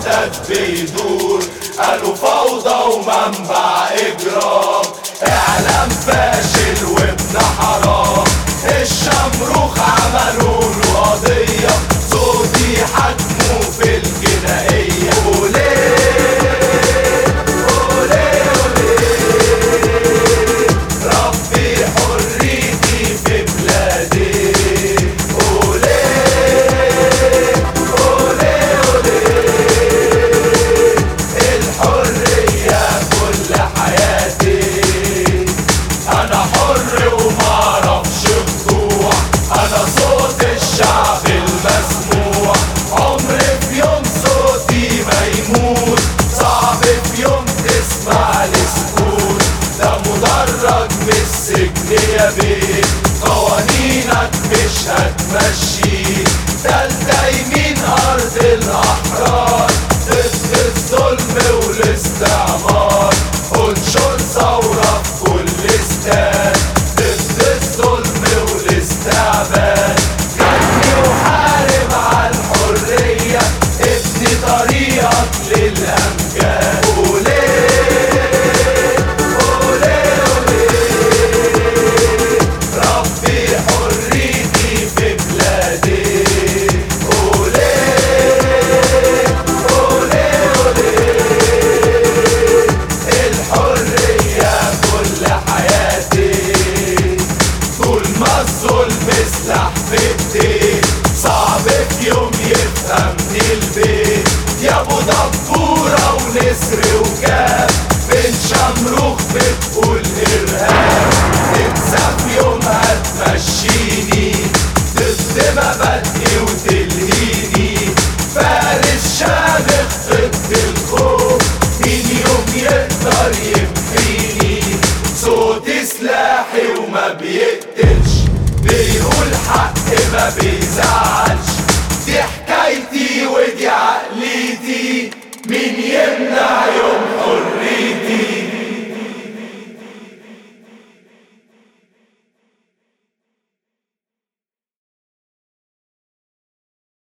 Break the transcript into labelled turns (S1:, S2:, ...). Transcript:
S1: الاستاد بيدور قالوا فوضى ومنبع اجرام اعلام فاشل وابن حرام الشمروخ عملوا له قضيه صوتي حجمه في الجنائيه وليه وليه وليه ربي حريتي في بلادي وليه وليه وليه الحرية كل حياتي أنا حر ومعرفش خضوع أنا صوت الشعب المسموع عمر في يوم صوتي ما يموت صعب في يوم تسمع لي سكوت ده مدرج من السجن يا بيه قوانينك مش هتمشي ده الدايمين أرض الأحرار ضد الظلم والاستعمار انشر ثورة في كل استاد ضد الظلم والاستعباد جني وحارب على الحرية ابني طريقك للأمجاد وليه وليه وليه ربي حريتي في بلادي وليه وليه وليه الحرية كل حياتي طول ما الظلم سلاح في ايديك صعب في يوم يفهمني البيت يا ابو دبورة ونسر وكاف بين شمروخ بتقول ارهاب انسى في يوم هتمشيني ضد مبادئي وتلهيني فارس شامخ ضد الخوف مين يوم يقدر يمحيني صوتي سلاحي وما بيقتلش بيقول حق ما بيزعلش دي حكايتي ودي عقليتي مين يمنع يوم